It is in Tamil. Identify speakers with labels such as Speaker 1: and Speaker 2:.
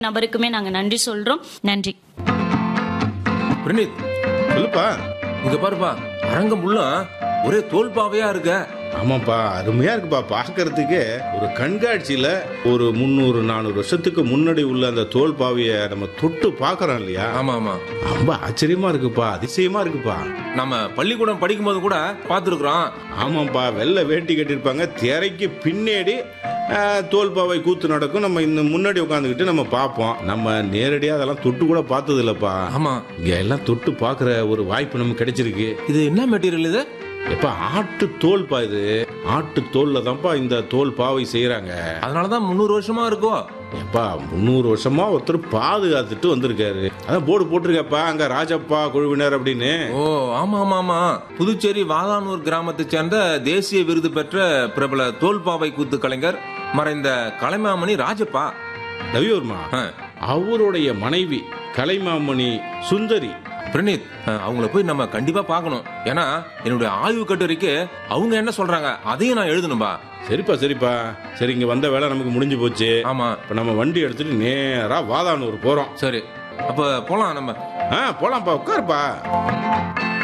Speaker 1: நபருக்குமே நாங்க நன்றி சொல்றோம் நன்றி
Speaker 2: பிரணீத்
Speaker 3: சொல்லுப்பா
Speaker 2: இங்க பாருப்பா அரங்கம் உள்ள ஒரே தோல் பாவையா இருக்க
Speaker 3: ஆமாப்பா அருமையா இருக்குப்பா பார்க்கறதுக்கு ஒரு கண்காட்சியில ஒரு முந்நூறு நானூறு வருஷத்துக்கு முன்னாடி உள்ள அந்த தோல் பாவைய நம்ம தொட்டு பார்க்கறோம் இல்லையா
Speaker 2: ஆமா ஆமா
Speaker 3: ரொம்ப ஆச்சரியமா இருக்குப்பா அதிசயமா இருக்குப்பா
Speaker 2: நம்ம பள்ளிக்கூடம் படிக்கும் போது கூட பார்த்துருக்குறோம்
Speaker 3: ஆமாப்பா வெள்ளை வேட்டி கட்டியிருப்பாங்க திரைக்கு பின்னாடி ஆஹ், தோல் பாவை கூத்து நடக்கும் நம்ம இந்த முன்னாடி உட்காந்துக்கிட்டு நம்ம பார்ப்போம் நம்ம நேரடியாக அதெல்லாம் தொட்டு கூட பார்த்தது இல்லப்பா
Speaker 2: ஆமா
Speaker 3: இங்க எல்லாம் தொட்டு பார்க்குற ஒரு வாய்ப்பு நமக்கு கிடைச்சிருக்கு
Speaker 2: இது என்ன மெட்டீரியல் இது
Speaker 3: எப்ப ஆட்டு தோல்ப்பா இது ஆட்டு தோல்ல தான்ப்பா இந்த தோல் பாவை செய்யறாங்க
Speaker 2: அதனாலதான் முந்நூறு வருஷமா இருக்கும்
Speaker 3: எப்பா முந்நூறு வருஷமா ஒருத்தர் பாதுகாத்துட்டு வந்திருக்காரு அதான் போர்டு போட்டிருக்கப்பா அங்க ராஜப்பா குழுவினர் அப்படின்னு
Speaker 2: ஓ ஆமா ஆமா ஆமா புதுச்சேரி வாதானூர் கிராமத்தை சேர்ந்த தேசிய விருது பெற்ற பிரபல தோல்பாவை கூத்து கலைஞர் மறைந்த கலைமாமணி ராஜப்பா
Speaker 3: ரவிவர்மா
Speaker 2: ஆ,
Speaker 3: அவருடைய மனைவி கலைமாமணி சுந்தரி
Speaker 2: பிரணீத் ஆ, அவங்கள போய் நம்ம கண்டிப்பா பார்க்கணும் ஏன்னா என்னுடைய ஆய்வு கட்டுரைக்கு அவங்க என்ன சொல்றாங்க அதையும் நான் எழுதணும்பா
Speaker 3: சரிப்பா சரிப்பா சரி இங்க வந்த வேலை நமக்கு முடிஞ்சு போச்சு
Speaker 2: ஆமா
Speaker 3: இப்ப நம்ம வண்டி எடுத்துட்டு நேரா வாதானூர் போறோம்
Speaker 2: சரி அப்ப போலாம் நம்ம
Speaker 3: ஆ போலாம்ப்பா உட்காருப்பா